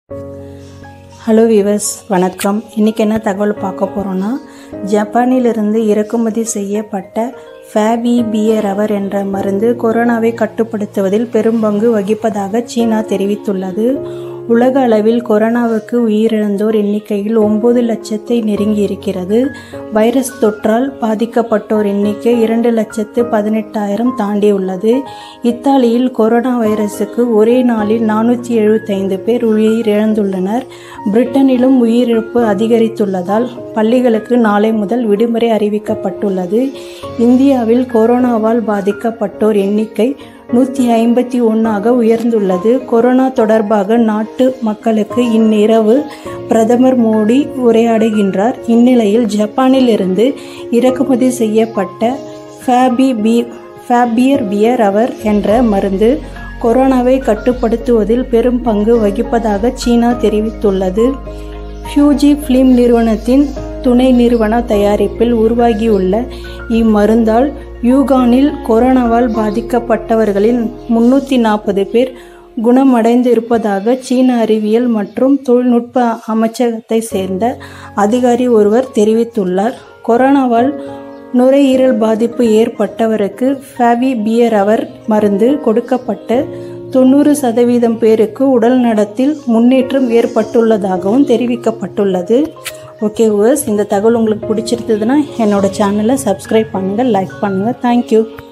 hello viewers வணக்கம் இன்றைக்கி என்ன தகவல் பார்க்க போகிறோன்னா ஜப்பானிலிருந்து இறக்குமதி செய்யப்பட்ட ஃபேவிபியரவர் என்ற மருந்து கொரோனாவை கட்டுப்படுத்துவதில் பெரும்பங்கு வகிப்பதாக சீனா தெரிவித்துள்ளது உலக அளவில் கொரோனாவுக்கு உயிரிழந்தோர் எண்ணிக்கையில் ஒம்பது லட்சத்தை நெருங்கி இருக்கிறது வைரஸ் தொற்றால் பாதிக்கப்பட்டோர் எண்ணிக்கை இரண்டு லட்சத்து பதினெட்டாயிரம் தாண்டியுள்ளது இத்தாலியில் கொரோனா வைரஸுக்கு ஒரே நாளில் நானூற்றி எழுபத்தைந்து பேர் உயிரிழந்துள்ளனர் பிரிட்டனிலும் உயிரிழப்பு அதிகரித்துள்ளதால் பள்ளிகளுக்கு நாளை முதல் விடுமுறை அறிவிக்கப்பட்டுள்ளது இந்தியாவில் கொரோனாவால் பாதிக்கப்பட்டோர் எண்ணிக்கை நூற்றி ஐம்பத்தி ஒன்றாக உயர்ந்துள்ளது கொரோனா தொடர்பாக நாட்டு மக்களுக்கு இந்நிரவு பிரதமர் மோடி உரையாடுகின்றார் இந்நிலையில் ஜப்பானிலிருந்து இறக்குமதி செய்யப்பட்ட ஃபேபி பி ஃபேபியர் பியர் அவர் என்ற மருந்து கொரோனாவை கட்டுப்படுத்துவதில் பெரும் பங்கு வகிப்பதாக சீனா தெரிவித்துள்ளது ஃபியூஜி ஃபிலிம் நிறுவனத்தின் துணை நிறுவன தயாரிப்பில் உருவாகியுள்ள இம்மருந்தால் யூகானில் கொரோனாவால் பாதிக்கப்பட்டவர்களில் முன்னூற்றி நாற்பது பேர் குணமடைந்து இருப்பதாக சீன அறிவியல் மற்றும் தொழில்நுட்ப அமைச்சகத்தை சேர்ந்த அதிகாரி ஒருவர் தெரிவித்துள்ளார் கொரோனாவால் நுரையீரல் பாதிப்பு ஏற்பட்டவருக்கு ஃபேவிபியரவர் மருந்து கொடுக்கப்பட்டு தொண்ணூறு சதவீதம் பேருக்கு உடல் நடத்தில் முன்னேற்றம் ஏற்பட்டுள்ளதாகவும் தெரிவிக்கப்பட்டுள்ளது ஓகே வியூவர்ஸ் இந்த தகவல் உங்களுக்கு பிடிச்சிருந்ததுன்னா என்னோட சேனலை சப்ஸ்கிரைப் பண்ணுங்கள் லைக் பண்ணுங்கள் தேங்க்யூ